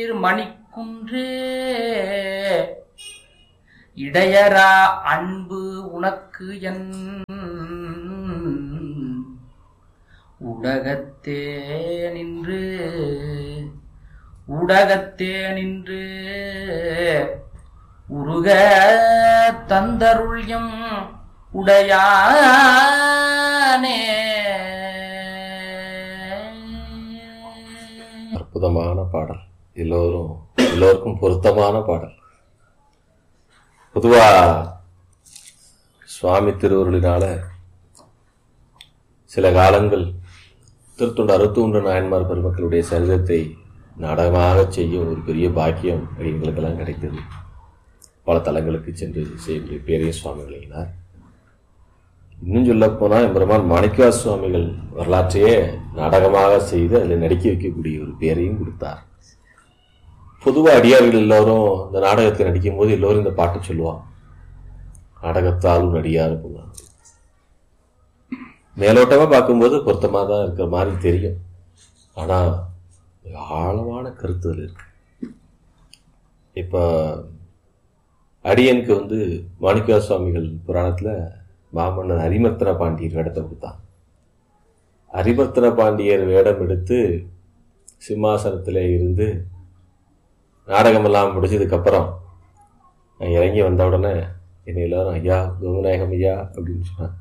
மணிக்குன்றே இடையரா அன்பு உனக்கு என் உடகத்தே நின்று உடகத்தே நின்று உருக தந்தருள்யம் உடையானே அற்புதமான பாடல் எல்லோரும் எல்லோருக்கும் பொருத்தமான பாடல் பொதுவா சுவாமி திருவருளினால சில காலங்கள் திருத்தொண்டு அறுபத்தொன்று நாயன்மார் பெருமக்களுடைய சரிதத்தை நாடகமாக செய்யும் ஒரு பெரிய பாக்கியம் எங்களுக்கெல்லாம் கிடைத்தது பல தலங்களுக்கு சென்று செய்யக்கூடிய பேரையும் சுவாமிகளினார் இன்னும் சொல்ல போனால் எம்பெருமான் மாணிக்கவா சுவாமிகள் வரலாற்றையே நாடகமாக செய்து அதில் நடிக்க வைக்கக்கூடிய ஒரு பேரையும் கொடுத்தார் பொதுவாக அடியார்கள் எல்லோரும் இந்த நாடகத்தை நடிக்கும் போது எல்லோரும் இந்த பாட்டு சொல்லுவாங்க நாடகத்தாலும் நடிகார் போவாங்க மேலோட்டமாக பார்க்கும்போது பொருத்தமாக தான் இருக்கிற மாதிரி தெரியும் ஆனால் ஆழமான கருத்து அதில் இருக்கு இப்போ அடியனுக்கு வந்து மாணிக்கவா சுவாமிகள் புராணத்தில் மாமன்னர் ஹரிமர்த்தன பாண்டியர் வேடத்தை கொடுத்தான் ஹரிமர்த்தன பாண்டியர் வேடம் எடுத்து சிம்மாசனத்தில் இருந்து நாடகமெல்லாம் முடிச்சதுக்கப்புறம் நான் இறங்கி வந்த உடனே என்னை எல்லாரும் ஐயா கோவிநாயகம் ஐயா அப்படின்னு சொன்னான்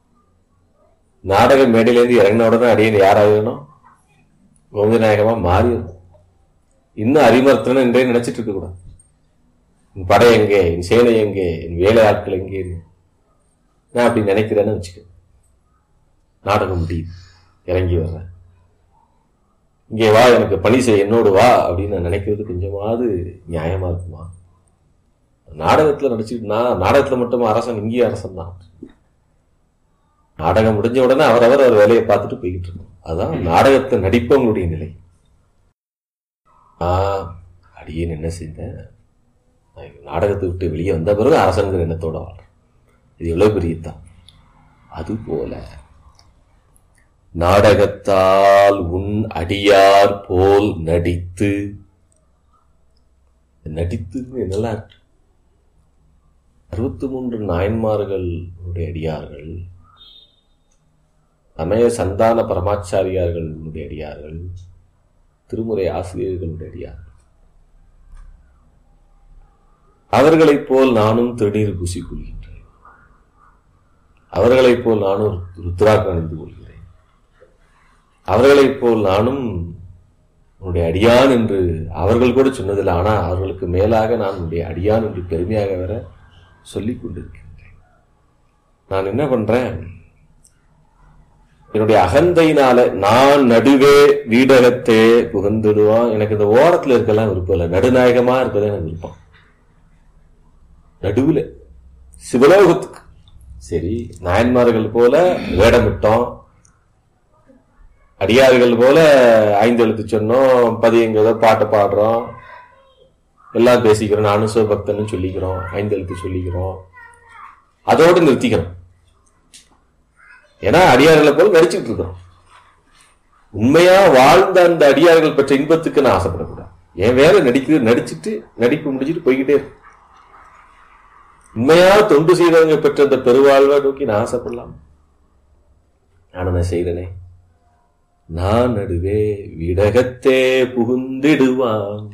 நாடக மேடையிலேருந்து இறங்கின உடனே அடியன் யாராகணும் கோவிநாயகமாக மாறிடும் இன்னும் அரிமர்த்தனம் என்றே நினைச்சிட்டு இருக்கக்கூடாது என் படை எங்கே என் சேனை எங்கே என் வேலை ஆட்கள் எங்கேன்னு நான் அப்படி நினைக்கிறேன்னு வச்சுக்க நாடகம் முடியுது இறங்கி வர்றேன் இங்கே வா எனக்கு பணி செய் என்னோடு வா அப்படின்னு நான் நினைக்கிறது கொஞ்சமாவது நியாயமா இருக்குமா நாடகத்தில் நடிச்சுட்டு நான் நாடகத்தில் மட்டும் அரசன் இங்கேயும் அரசன் தான் நாடகம் முடிஞ்ச உடனே அவரவர் அவர் வேலையை பார்த்துட்டு போய்கிட்டு இருக்கோம் அதான் நாடகத்தை நடிப்பவங்களுடைய நிலை ஆஹ் அடியேன் என்ன செய்தேன் நான் நாடகத்தை விட்டு வெளியே வந்த பிறகு அரசனுங்கிற எண்ணத்தோட வாழ்றேன் இது எவ்வளவு பெரிய தான் அது போல நாடகத்தால் உன் அடியார் போல் நடித்து நடித்து நல்லா இருக்கு அறுபத்தி மூன்று நாயன்மார்களுடைய அடியார்கள் சமய சந்தான பரமாச்சாரியார்களுடைய அடியார்கள் திருமுறை ஆசிரியர்களுடைய அடியார்கள் அவர்களைப் போல் நானும் திருநீர் பூசிக்கொள்கின்றேன் அவர்களைப் போல் நானும் ருத்ராக்கு அணிந்து கொள்கிறேன் அவர்களைப் போல் நானும் உன்னுடைய அடியான் என்று அவர்கள் கூட சொன்னதில்லை ஆனால் அவர்களுக்கு மேலாக நான் உன்னுடைய அடியான் என்று பெருமையாக வர சொல்லிக் கொண்டிருக்கின்றேன் நான் என்ன பண்றேன் என்னுடைய அகந்தையினால நான் நடுவே வீடகத்தே புகுந்துடுவான் எனக்கு இந்த ஓரத்துல இருக்கலாம் விருப்பம் இல்லை நடுநாயகமா இருக்கதான் எனக்கு விருப்பம் நடுவுல சிவலோகத்துக்கு சரி நாயன்மார்கள் போல வேடமிட்டோம் அடியார்கள் போல ஐந்து எழுத்து சொன்னோம் பதியங்கிறத பாட்டை பாடுறோம் எல்லாம் பேசிக்கிறோம் நானும் சிவபக்தன்னு சொல்லிக்கிறோம் ஐந்து எழுத்து சொல்லிக்கிறோம் அதோடு நிறுத்திக்கிறோம் ஏன்னா அடியார்களை போல நடிச்சுட்டு இருக்கிறோம் உண்மையா வாழ்ந்த அந்த அடியார்கள் பெற்ற இன்பத்துக்கு நான் ஆசைப்படக்கூடாது என் வேலை நடிக்கிறது நடிச்சுட்டு நடிப்பு முடிச்சுட்டு போய்கிட்டே இருக்கு உண்மையா தொண்டு செய்தவங்க பெற்ற அந்த பெருவாழ்வை நோக்கி நான் ஆசைப்படலாம் நான் என்ன செய்தனே நான் நடுவே விடகத்தே புகுந்திடுவான்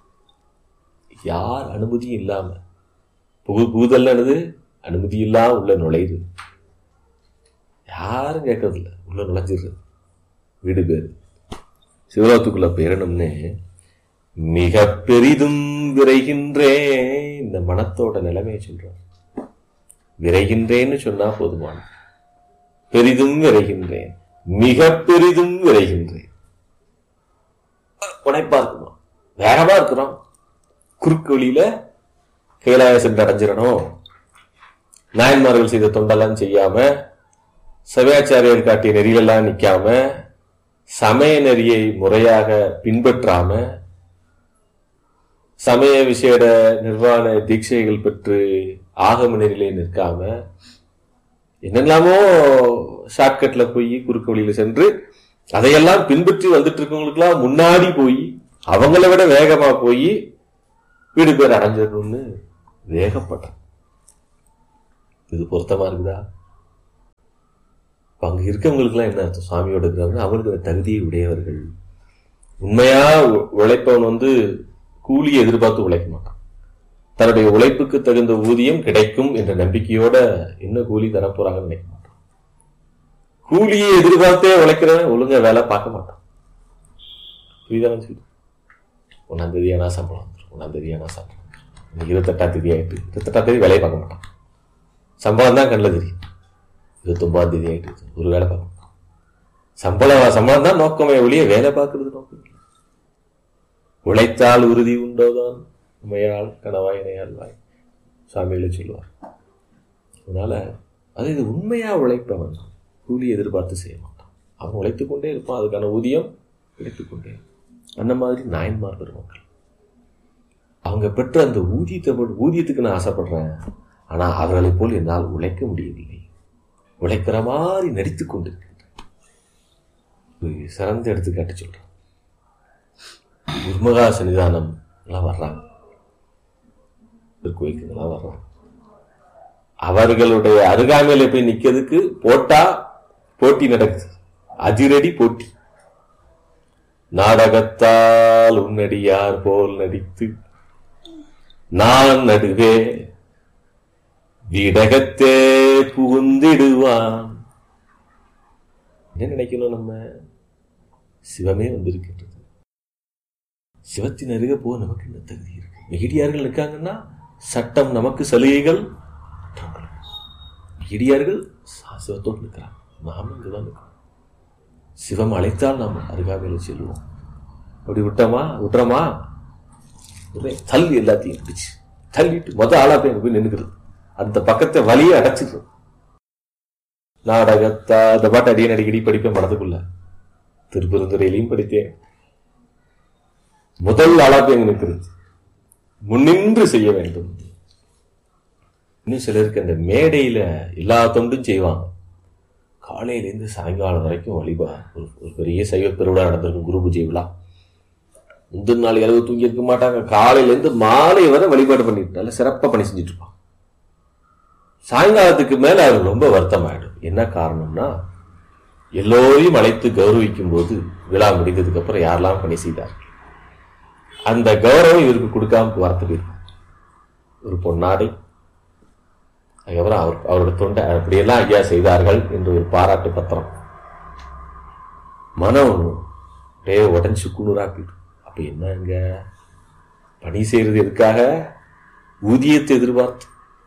யார் அனுமதியும் இல்லாம புகு புகுதல்னது அனுமதி இல்லாம உள்ள நுழையுது யாரும் கேட்கறதில்ல உள்ள நுழைஞ்சிடுறது வீடு பேரு சிவராத்துக்குள்ள பேரணும்னு மிக பெரிதும் விரைகின்றேன் இந்த மனத்தோட நிலைமையை சொல்றார் விரைகின்றேன்னு சொன்னா போதுமான பெரிதும் விரைகின்றேன் மிக பெரிதும் விரைகின்றேன் உடைப்பா இருக்குமா வேகமா இருக்கிறோம் குறுக்கு வழியில கைலாய சென்று அடைஞ்சிடணும் நாயன்மார்கள் செய்த தொண்டெல்லாம் செய்யாம சபையாச்சாரியர் காட்டிய நெறியெல்லாம் நிக்காம சமய நெறியை முறையாக பின்பற்றாம சமய விசேட நிர்வாண தீட்சைகள் பெற்று ஆகம நெறியிலே நிற்காம என்னெல்லாமோ ஷார்ட்கட்ல போய் குறுக்கு வழியில சென்று அதையெல்லாம் பின்பற்றி வந்துட்டு இருக்கவங்களுக்கெல்லாம் முன்னாடி போய் அவங்கள விட வேகமா போய் வீடு பேர் அடைஞ்சிடணும்னு வேகப்பட்டான் இது பொருத்தமா இருக்குதா இப்ப அங்க இருக்கவங்களுக்குலாம் என்ன அர்த்தம் சுவாமியோட இருக்கிறாங்க அவங்களுக்கு அந்த தகுதியை உடையவர்கள் உண்மையா உ- உழைப்பவன் வந்து கூலியை எதிர்பார்த்து உழைக்க மாட்டான் தன்னுடைய உழைப்புக்கு தகுந்த ஊதியம் கிடைக்கும் என்ற நம்பிக்கையோட என்ன கூலி தரப்போறாங்கன்னு நினைக்க மாட்டான் கூலியை எதிர்பார்த்தே உழைக்கிறவன் ஒழுங்கா வேலை பார்க்க மாட்டான் புரியுதானு சொல்லி ஒன்னாம் தேதி ஆனா சம்பளம் வந்துடும் ஒன்னாம் தேதி ஆனா சம்பளம் வந்துரும். இன்னைக்கு இருபத்தெட்டாம் தேதி ஆயிட்டு இருபத்தெட்டாம் தேதி வேலையை பார்க்க மாட்டான் சம்பளம் தான் கண்ணில் தெரியும் இருபத்தொன்பதாம் தேதி ஆயிட்டு ஒரு வேலை பார்க்க மாட்டான் சம்பளம் சம்பளம் தான் நோக்கமே ஒழிய வேலை பார்க்கறது நோக்கம் இல்லை. உழைத்தால் உறுதி உண்டோதான் உமையால் கனவாய் இணையால் வாய் சாமிகளை சொல்லுவார் அதனால அது இது உண்மையா உழைப்பவன் கூலி எதிர்பார்த்து செய்ய மாட்டான் அவன் உழைத்துக் கொண்டே இருப்பான் அதுக்கான ஊதியம் கிடைத்துக் கொண்டே இருக்கும். அந்த மாதிரி நாயன்மார் பெருமக்கள் அவங்க பெற்ற அந்த ஊதியத்தை போல் ஊதியத்துக்கு நான் ஆசைப்படுறேன் ஆனா அவர்களைப் போல் என்னால் உழைக்க முடியவில்லை உழைக்கிற மாதிரி நடித்துக் கொண்டிருக்கின்றேன் ஒரு சிறந்த எடுத்துக்காட்டு சொல்றேன் குருமகா சன்னிதானம் எல்லாம் வர்றாங்க திருக்கோயிலுக்கு எல்லாம் வர்றாங்க அவர்களுடைய அருகாமையில போய் நிக்கிறதுக்கு போட்டா போட்டி நடக்குது அதிரடி போட்டி நாடகத்தால் உன்னடியார் போல் நடித்து நான் நடுவே விடகத்தே புகுந்திடுவான் என்ன நினைக்கணும் நம்ம சிவமே வந்திருக்கின்றது சிவத்தின் அருகே போக நமக்கு என்ன தகுதி இருக்கு மிகிடியார்கள் இருக்காங்கன்னா சட்டம் நமக்கு சலுகைகள் மற்றவங்களுக்கு. மிகிடியார்கள் சா- சிவத்தோடு நிற்கிறாங்க நாமும் இங்குதான் நிற்கிறோம் சிவம் அழைத்தால் நாம் அருகாமையில் செல்வோம் அப்படி விட்டோமா விட்டுறோமா உடனே தள்ளி எல்லாத்தையும் பிடிச்சு தள்ளிட்டு மொத ஆளா போய் அங்க போய் நின்னுக்கிறது அந்த பக்கத்தை வழியை அடைச்சிடுறது நாடகத்தா அந்த பாட்டு அடியன் அடிக்கடி படிப்பேன் படத்துக்குள்ள திருப்பெருந்துறையிலையும் படித்தேன் முதல் ஆளா போய் அங்க நிற்கிறது முன்னின்று செய்ய வேண்டும் இன்னும் சிலருக்கு அந்த மேடையில எல்லா தொண்டும் செய்வாங்க காலையிலேருந்து சாயங்காலம் வரைக்கும் வழிபா ஒரு ஒரு பெரிய சைவ பெருவிழா நடந்திருக்கும் குரு பூஜை விழா முந்தின நாள் இரவு தூங்கி இருக்க மாட்டாங்க காலையிலேருந்து மாலை வரை வழிபாடு பண்ணிட்டு நல்ல சிறப்பாக பணி செஞ்சுட்டு இருப்பாங்க சாயங்காலத்துக்கு மேல அது ரொம்ப வருத்தமாயிடும் என்ன காரணம்னா எல்லோரையும் அழைத்து கௌரவிக்கும் போது விழா முடிந்ததுக்கு அப்புறம் யாரெல்லாம் பணி செய்தார்கள் அந்த கௌரவம் இவருக்கு கொடுக்காம வார்த்தை இருக்கும் ஒரு பொன்னாடை அதுக்கப்புறம் அவர் அவரோட தொண்டை அப்படியெல்லாம் ஐயா செய்தார்கள் என்று ஒரு பாராட்டு பத்திரம் மனம் அப்படியே உடஞ்சி குளிராக்கிடும் அப்ப என்னங்க பணி செய்யறது எதுக்காக ஊதியத்தை எதிர்பார்த்து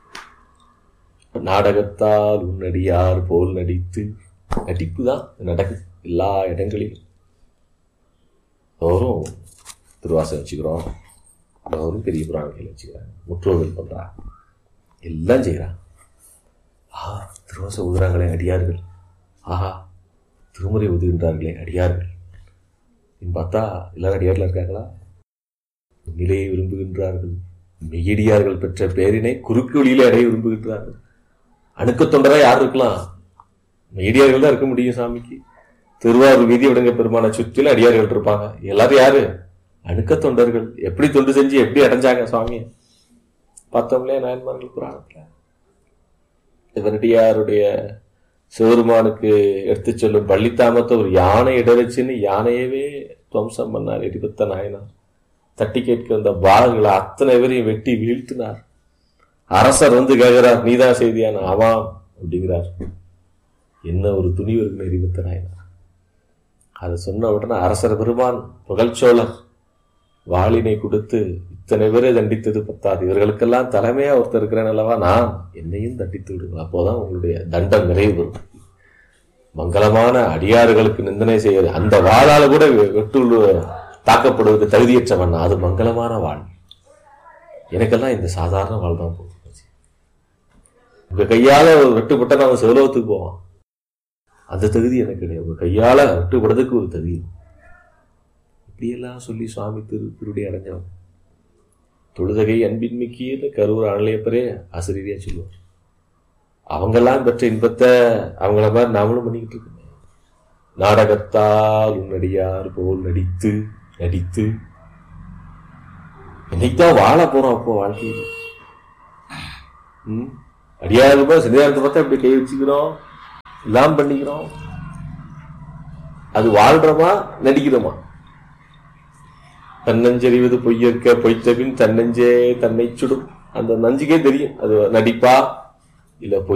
நாடகத்தால் உன்னடியார் போல் நடித்து நடிப்பு தான் நடக்குது எல்லா இடங்களிலும் தோறும் திருவாசம் வச்சுக்கிறோம் தோறும் பெரிய புராணங்கள் வச்சுக்கிறாங்க முற்றோர்கள் பண்றாங்க எல்லாம் செய்கிறாங்க ஆஹா திருவாசம் ஊதுறாங்களே அடியார்கள் ஆஹா திருமுறை ஊதுகின்றார்களே அடியார்கள் இன்னு பார்த்தா எல்லாரும் அடியார்கள் இருக்காங்களா நிலையை விரும்புகின்றார்கள் மெய்யடியார்கள் பெற்ற பேரினை குறுக்கு வழியிலே அடைய விரும்புகின்றார்கள் அணுக்க தொண்டரா யார் இருக்கலாம் மெய்யடியார்கள் தான் இருக்க முடியும் சாமிக்கு திருவாரூர் வீதி விடங்க பெருமான சுற்றிலும் அடியார்கள் இருப்பாங்க எல்லாரும் யாரு அணுக்க தொண்டர்கள் எப்படி தொண்டு செஞ்சு எப்படி அடைஞ்சாங்க சுவாமியை பார்த்தோம்லையே நாயன்மார்கள் புராணத்துல இவரடியாருடைய சிவருமானுக்கு எடுத்து சொல்லும் பள்ளித்தாமத்தை ஒரு யானை இட வச்சுன்னு யானையவே துவம்சம் பண்ணார் எரிபத்த நாயனார் தட்டி கேட்க வந்த பாகங்களை அத்தனை பேரையும் வெட்டி வீழ்த்தினார் அரசர் வந்து கேட்கிறார் நீதான் செய்தியான ஆமாம் அப்படிங்கிறார் என்ன ஒரு துணிவு இருக்குன்னு எரிபத்த நாயனார் அதை சொன்ன உடனே அரசர் பெருமான் புகழ்ச்சோழர் வாளினை கொடுத்து இத்தனை பேரை தண்டித்தது பத்தாது இவர்களுக்கெல்லாம் தலைமையா ஒருத்தர் இருக்கிறேன் அல்லவா நான் என்னையும் தண்டித்து விடுங்கள் அப்போதான் உங்களுடைய தண்டம் நிறைவு பெறும் மங்களமான அடியார்களுக்கு நிந்தனை செய்வது அந்த வாளால கூட வெட்டு தாக்கப்படுவதற்கு தகுதியற்றவன் நான். அது மங்களமான வாழ் எனக்கெல்லாம் இந்த சாதாரண வாழ் தான் போகும் உங்க கையால ஒரு வெட்டுப்பட்ட நாம சிவலோகத்துக்கு போவான் அந்த தகுதி எனக்கு கிடையாது உங்க கையால வெட்டுப்படுறதுக்கு ஒரு தகுதி இப்படியெல்லாம் சொல்லி சுவாமி திரு திருடி அடைஞ்சவன் தொழுதகை அன்பின் மிக்கியன்னு கரூர் ஆணையப்பரே ஆசிரியரையா சொல்லுவார் அவங்கெல்லாம் பெற்ற இன்பத்தை அவங்கள மாதிரி நாமளும் பண்ணிக்கிட்டு இருக்கோம் நாடகத்தால் உன்னடியார் போல் நடித்து நடித்து இன்னைக்கு தான் வாழ போறோம் அப்போ வாழ்க்கையில் ம் அடியாருமா சன்னிதானத்தை பார்த்தா இப்படி கை வச்சுக்கிறோம் எல்லாம் பண்ணிக்கிறோம் அது வாழ்றோமா நடிக்கிறோமா தன்னஞ்செறிவது பொய்யற்க பொய்த்தபின் தன்னஞ்சே தன்னை சுடும் அந்த நஞ்சுக்கே தெரியும் அது நடிப்பா இல்ல பொய்